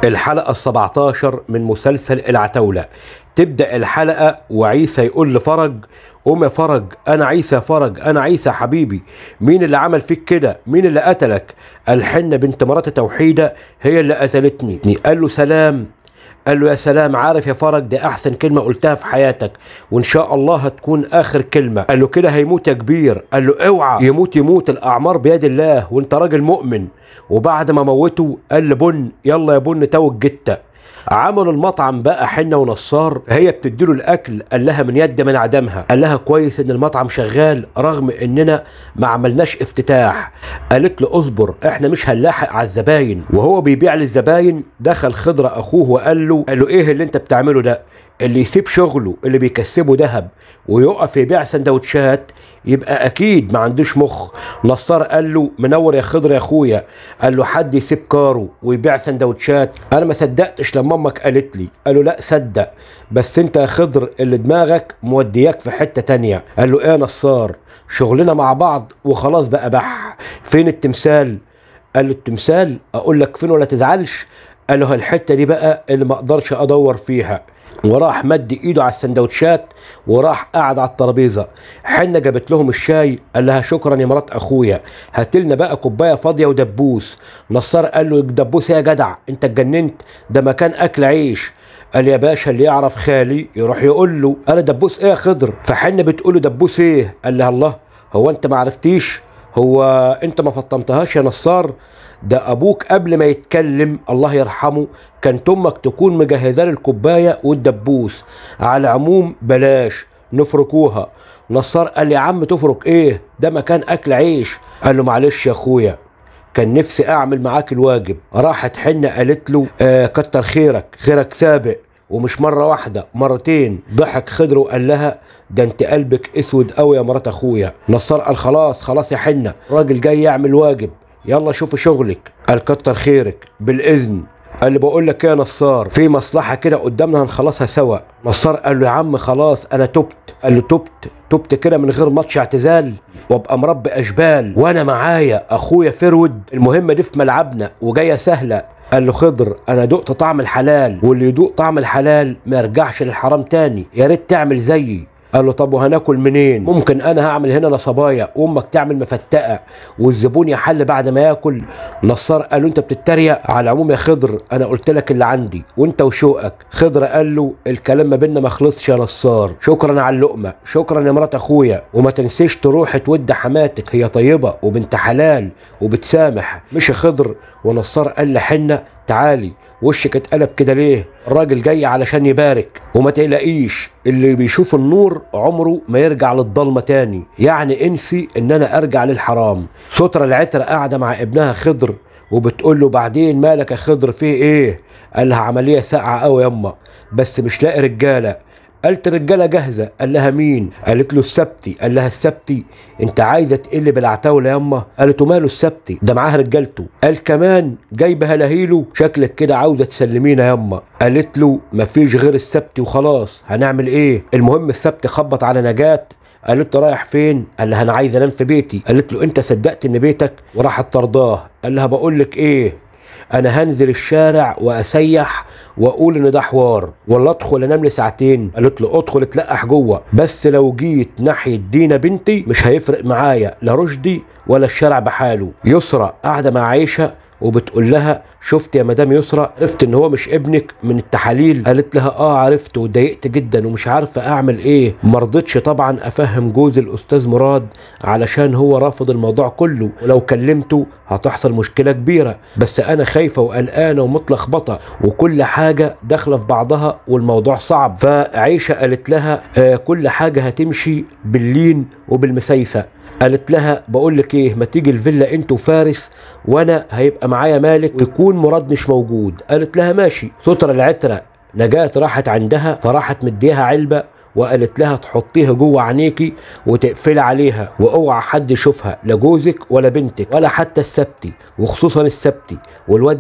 الحلقة السبعتاشر من مسلسل العتاولة تبدأ الحلقة وعيسى يقول لفرج قوم يا فرج انا عيسى يا فرج انا عيسى يا حبيبي مين اللي عمل فيك كده مين اللي قتلك الحنة بنت مرات توحيدة هي اللي قتلتني قال له سلام قال له يا سلام عارف يا فرج دي احسن كلمه قلتها في حياتك وان شاء الله هتكون اخر كلمه قال له كده هيموت يا كبير قال له اوعى يموت يموت الاعمار بيد الله وانت راجل مؤمن وبعد ما موته قال لبن يلا يا بن توج جته عملوا المطعم بقى حنة ونصار هي بتديله الاكل قال لها من يد من عدمها قال لها كويس ان المطعم شغال رغم اننا ما عملناش افتتاح قالت له اصبر احنا مش هنلاحق على الزباين وهو بيبيع للزباين دخل خضرة اخوه وقال له قال له ايه اللي انت بتعمله ده اللي يسيب شغله اللي بيكسبه ذهب ويقف يبيع سندوتشات يبقى اكيد ما عندوش مخ نصار قال له منور يا خضر يا اخويا قال له حد يسيب كاره ويبيع سندوتشات انا ما صدقتش لما امك قالت لي قال له لا صدق بس انت يا خضر اللي دماغك مودياك في حته تانية قال له ايه يا نصار شغلنا مع بعض وخلاص بقى بح فين التمثال قال له التمثال اقول لك فين ولا تزعلش قال له الحته دي بقى اللي ما اقدرش ادور فيها وراح مد ايده على السندوتشات وراح قعد على الترابيزه حنه جابت لهم الشاي قال لها شكرا يا مرات اخويا هات لنا بقى كوبايه فاضيه ودبوس نصار قال له دبوس إيه يا جدع انت اتجننت ده مكان اكل عيش قال يا باشا اللي يعرف خالي يروح يقول له انا دبوس ايه يا خضر فحنه بتقول له دبوس ايه قال لها الله هو انت ما عرفتيش هو انت ما فطمتهاش يا نصار ده ابوك قبل ما يتكلم الله يرحمه كانت امك تكون مجهزه له الكوبايه والدبوس على العموم بلاش نفركوها نصار قال يا عم تفرك ايه ده مكان اكل عيش قال له معلش يا اخويا كان نفسي اعمل معاك الواجب راحت حنة قالت له آه كتر خيرك خيرك سابق ومش مرة واحدة مرتين ضحك خضر وقال لها ده انت قلبك اسود قوي يا مرات اخويا نصار قال خلاص خلاص يا حنة راجل جاي يعمل واجب يلا شوفي شغلك قال كتر خيرك بالاذن قال لي بقول لك ايه يا نصار في مصلحه كده قدامنا هنخلصها سوا نصار قال له يا عم خلاص انا تبت قال له تبت تبت كده من غير ماتش اعتزال وابقى مربي اشبال وانا معايا اخويا فرود المهمه دي في ملعبنا وجايه سهله قال له خضر انا دقت طعم الحلال واللي يدوق طعم الحلال ما يرجعش للحرام تاني يا ريت تعمل زيي قال له طب وهناكل منين ممكن انا هعمل هنا نصبايا وامك تعمل مفتقه والزبون يحل بعد ما ياكل نصار قال له انت بتتريق على العموم يا خضر انا قلت لك اللي عندي وانت وشوقك خضر قال له الكلام ما بيننا ما خلصش يا نصار شكرا على اللقمه شكرا يا مرات اخويا وما تنسيش تروح تود حماتك هي طيبه وبنت حلال وبتسامح مش خضر ونصار قال لحنه تعالي وشك اتقلب كده ليه الراجل جاي علشان يبارك وما تقلقيش اللي بيشوف النور عمره ما يرجع للضلمه تاني يعني انسي ان انا ارجع للحرام سترة العترة قاعده مع ابنها خضر وبتقول له بعدين مالك يا خضر فيه ايه قال لها عمليه ساقعه قوي يما بس مش لاقي رجاله قالت الرجاله جاهزه قال لها مين قالت له السبتي قال لها السبتي انت عايزه تقل بالعتاوله ياما قالت له ماله السبتي ده معاه رجالته قال كمان جايبه هلاهيله شكلك كده عاوزه تسلمينا ياما قالت له مفيش غير السبتي وخلاص هنعمل ايه المهم السبت خبط على نجاه قالت له رايح فين؟ قال لها انا عايز انام في بيتي، قالت له انت صدقت ان بيتك؟ وراحت طرداه، قال لها بقول لك ايه؟ انا هنزل الشارع واسيح واقول ان ده حوار ولا ادخل انام لي ساعتين قالت له ادخل اتلقح جوه بس لو جيت ناحيه دينا بنتي مش هيفرق معايا لا رشدي ولا الشارع بحاله يسرى قاعده مع عيشه وبتقول لها شفت يا مدام يسرى عرفت ان هو مش ابنك من التحاليل قالت لها اه عرفت واتضايقت جدا ومش عارفه اعمل ايه مرضتش طبعا افهم جوز الاستاذ مراد علشان هو رافض الموضوع كله ولو كلمته هتحصل مشكله كبيره بس انا خايفه وقلقانه ومتلخبطه وكل حاجه داخله في بعضها والموضوع صعب فعيشه قالت لها آه كل حاجه هتمشي باللين وبالمسيسه قالت لها بقول لك ايه ما تيجي الفيلا انت وفارس وانا هيبقى معايا مالك ويكون مراد مش موجود قالت لها ماشي سترة العترة نجاة راحت عندها فراحت مديها علبة وقالت لها تحطيها جوه عينيكي وتقفلي عليها واوعى حد يشوفها لا جوزك ولا بنتك ولا حتى السبتي وخصوصا السبتي والواد ده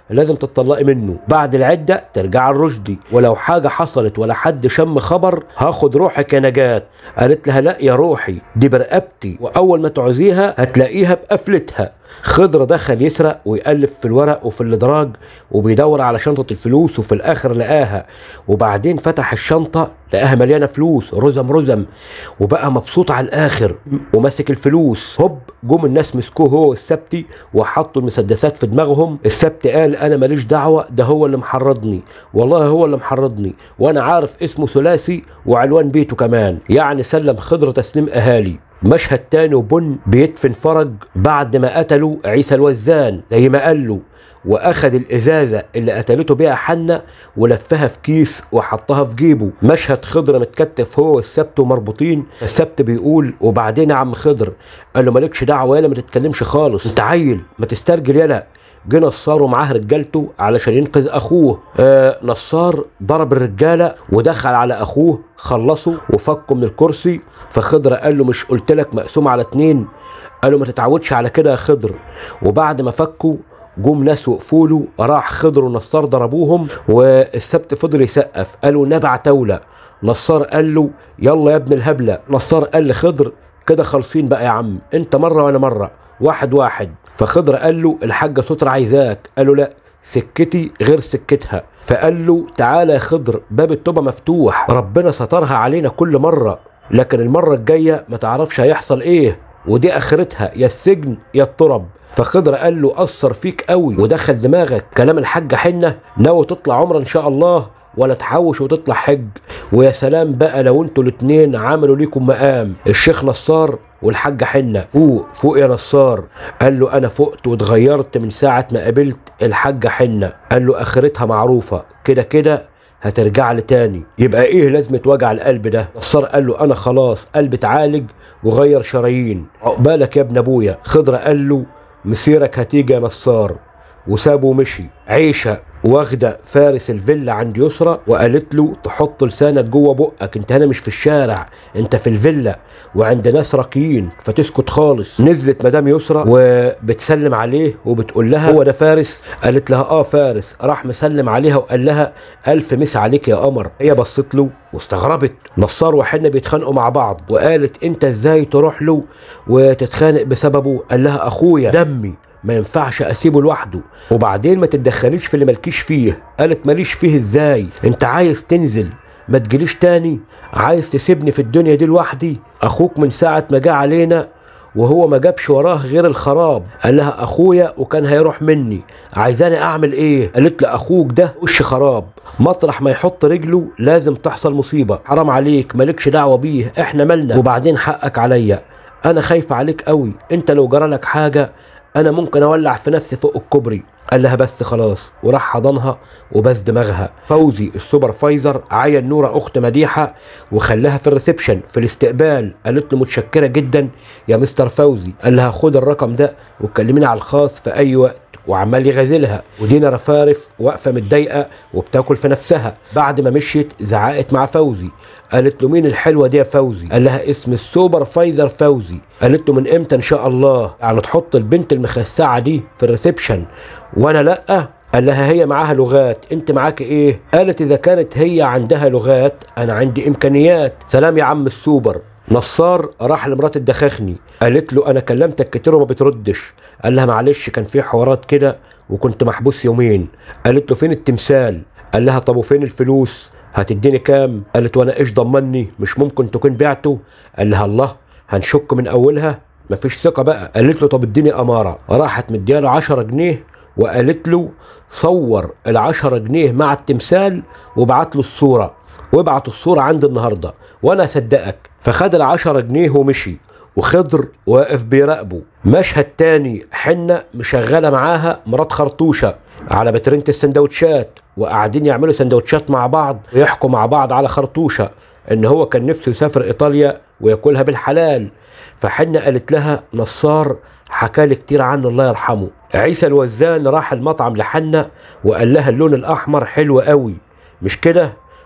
لازم تطلقي منه بعد العدة ترجع الرشدي ولو حاجة حصلت ولا حد شم خبر هاخد روحك يا نجاة قالت لها لا يا روحي دي برقبتي واول ما تعوزيها هتلاقيها بقفلتها خضر دخل يسرق ويقلب في الورق وفي الادراج وبيدور على شنطة الفلوس وفي الاخر لقاها وبعدين فتح الشنطة لقاها مليانة فلوس رزم رزم وبقى مبسوط على الاخر وماسك الفلوس هوب جم الناس مسكوه هو والسبتي وحطوا المسدسات في دماغهم السبت قال انا ماليش دعوة ده هو اللي محرضني والله هو اللي محرضني وانا عارف اسمه ثلاثي وعنوان بيته كمان يعني سلم خضر تسليم اهالي مشهد تاني وبن بيدفن فرج بعد ما قتلوا عيسى الوزان زي ما قال له واخد الازازه اللي قتلته بيها حنة ولفها في كيس وحطها في جيبه مشهد خضر متكتف هو والسبت ومربوطين السبت بيقول وبعدين يا عم خضر قال له مالكش دعوه يالا ما تتكلمش خالص انت عيل ما تسترجل يالا جه نصار ومعاه رجالته علشان ينقذ اخوه آه نصار ضرب الرجاله ودخل على اخوه خلصه وفكه من الكرسي فخضر قال له مش قلت لك مقسوم على اتنين قال له ما تتعودش على كده يا خضر وبعد ما فكوا جم ناس وقفوا له راح خضر ونصار ضربوهم والسبت فضل يسقف قالوا نبع تولة نصار قال له يلا يا ابن الهبلة نصار قال لخضر كده خالصين بقى يا عم انت مرة وانا مرة واحد واحد فخضر قال له الحاجة ستر عايزاك قال له لا سكتي غير سكتها فقال له تعالى يا خضر باب التوبة مفتوح ربنا سترها علينا كل مرة لكن المرة الجاية ما تعرفش هيحصل ايه ودي اخرتها يا السجن يا الترب فخضر قال له اثر فيك قوي ودخل دماغك كلام الحاجة حنة ناوي تطلع عمره ان شاء الله ولا تحوش وتطلع حج ويا سلام بقى لو انتوا الاتنين عملوا ليكم مقام الشيخ نصار والحاجة حنة فوق فوق يا نصار قال له انا فقت واتغيرت من ساعة ما قابلت الحاجة حنة قال له اخرتها معروفة كده كده هترجع لي تاني يبقى ايه لازمة وجع القلب ده نصار قال له انا خلاص قلبي اتعالج وغير شرايين عقبالك يا ابن ابويا خضر قال له مسيرك هتيجي يا نصار وسابه ومشي عيشة واخدة فارس الفيلا عند يسرى وقالت له تحط لسانك جوه بقك انت هنا مش في الشارع انت في الفيلا وعند ناس راقيين فتسكت خالص نزلت مدام يسرى وبتسلم عليه وبتقول لها هو ده فارس قالت لها اه فارس راح مسلم عليها وقال لها الف مس عليك يا قمر هي بصت له واستغربت نصار وحنة بيتخانقوا مع بعض وقالت انت ازاي تروح له وتتخانق بسببه قال لها اخويا دمي ما ينفعش اسيبه لوحده وبعدين ما تتدخليش في اللي مالكيش فيه قالت ماليش فيه ازاي انت عايز تنزل ما تجيليش تاني عايز تسيبني في الدنيا دي لوحدي اخوك من ساعة ما جه علينا وهو ما جابش وراه غير الخراب قال لها اخويا وكان هيروح مني عايزاني اعمل ايه قالت له اخوك ده وش خراب مطرح ما يحط رجله لازم تحصل مصيبة حرام عليك مالكش دعوة بيه احنا مالنا وبعدين حقك عليا انا خايفة عليك قوي انت لو جرالك حاجة انا ممكن اولع في نفسي فوق الكوبري قال لها بس خلاص وراح حضنها وبس دماغها فوزي السوبرفايزر عين نوره اخت مديحه وخلاها في الريسبشن في الاستقبال قالت له متشكره جدا يا مستر فوزي قال لها خد الرقم ده وكلميني على الخاص في اي وقت وعمال يغازلها ودينا رفارف واقفه متضايقه وبتاكل في نفسها بعد ما مشيت زعقت مع فوزي قالت له مين الحلوه دي يا فوزي قال لها اسم السوبر فايزر فوزي قالت له من امتى ان شاء الله يعني تحط البنت المخسعه دي في الريسبشن وانا لا قال لها هي معاها لغات انت معاك ايه قالت اذا كانت هي عندها لغات انا عندي امكانيات سلام يا عم السوبر نصار راح لمرات الدخاخني قالت له انا كلمتك كتير وما بتردش قال لها معلش كان في حوارات كده وكنت محبوس يومين قالت له فين التمثال قال لها طب وفين الفلوس هتديني كام قالت وانا ايش ضمني مش ممكن تكون بعته قال لها الله هنشك من اولها مفيش ثقه بقى قالت له طب اديني اماره راحت مدياله 10 جنيه وقالت له صور ال10 جنيه مع التمثال وبعت له الصوره وابعت الصورة عندي النهاردة وانا اصدقك فخد العشرة جنيه ومشي وخضر واقف بيراقبه مشهد تاني حنة مشغلة معاها مرات خرطوشة على بترينة السندوتشات وقاعدين يعملوا سندوتشات مع بعض ويحكوا مع بعض على خرطوشة ان هو كان نفسه يسافر ايطاليا وياكلها بالحلال فحنة قالت لها نصار حكالي كتير عنه الله يرحمه عيسى الوزان راح المطعم لحنة وقال لها اللون الاحمر حلو قوي مش كده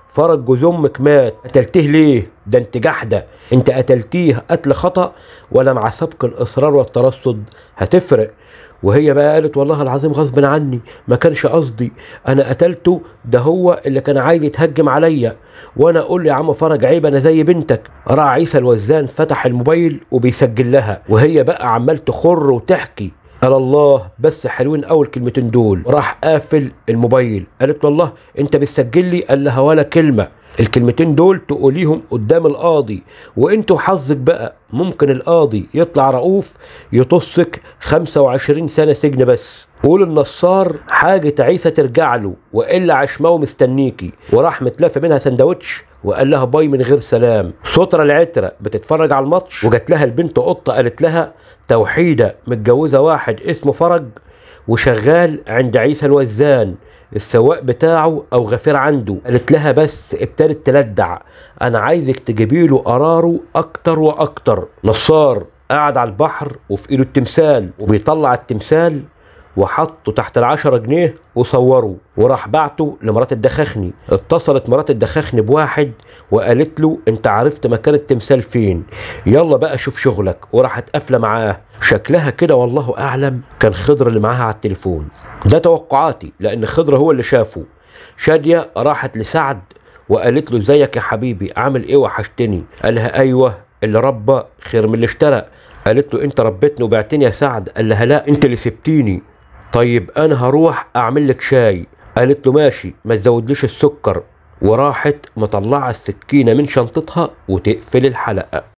فرج جوز امك مات قتلتيه ليه ده انت جحده انت قتلتيه قتل خطا ولا مع سبق الاصرار والترصد هتفرق وهي بقى قالت والله العظيم غصب عني ما كانش قصدي انا قتلته ده هو اللي كان عايز يتهجم عليا وانا اقول له يا عم فرج عيب انا زي بنتك راح عيسى الوزان فتح الموبايل وبيسجل لها وهي بقى عمال تخر وتحكي قال الله بس حلوين اول كلمتين دول راح قافل الموبايل قالت له الله انت بتسجل لي قال لها ولا كلمه الكلمتين دول تقوليهم قدام القاضي وانتوا حظك بقى ممكن القاضي يطلع رؤوف يطصك 25 سنه سجن بس قول النصار حاجة عيسى ترجع له وإلا عشماوي مستنيكي وراح متلافة منها سندوتش وقال لها باي من غير سلام سترة العترة بتتفرج على الماتش وجات لها البنت قطة قالت لها توحيدة متجوزة واحد اسمه فرج وشغال عند عيسى الوزان السواق بتاعه او غفير عنده قالت لها بس ابتدت تلدع انا عايزك تجيبي له قراره اكتر واكتر نصار قاعد على البحر وفي ايده التمثال وبيطلع التمثال وحطه تحت العشرة جنيه وصوره وراح بعته لمرات الدخاخني اتصلت مرات الدخاخني بواحد وقالت له انت عرفت مكان التمثال فين يلا بقى شوف شغلك وراحت قافله معاه شكلها كده والله اعلم كان خضر اللي معاها على التليفون ده توقعاتي لان خضر هو اللي شافه شاديه راحت لسعد وقالت له ازيك يا حبيبي عامل ايه وحشتني قالها ايوه اللي ربى خير من اللي اشترى قالت له انت ربيتني وبعتني يا سعد قال لها لا انت اللي سبتيني طيب انا هروح اعمل لك شاي قالت له ماشي ما تزودليش السكر وراحت مطلعه السكينه من شنطتها وتقفل الحلقه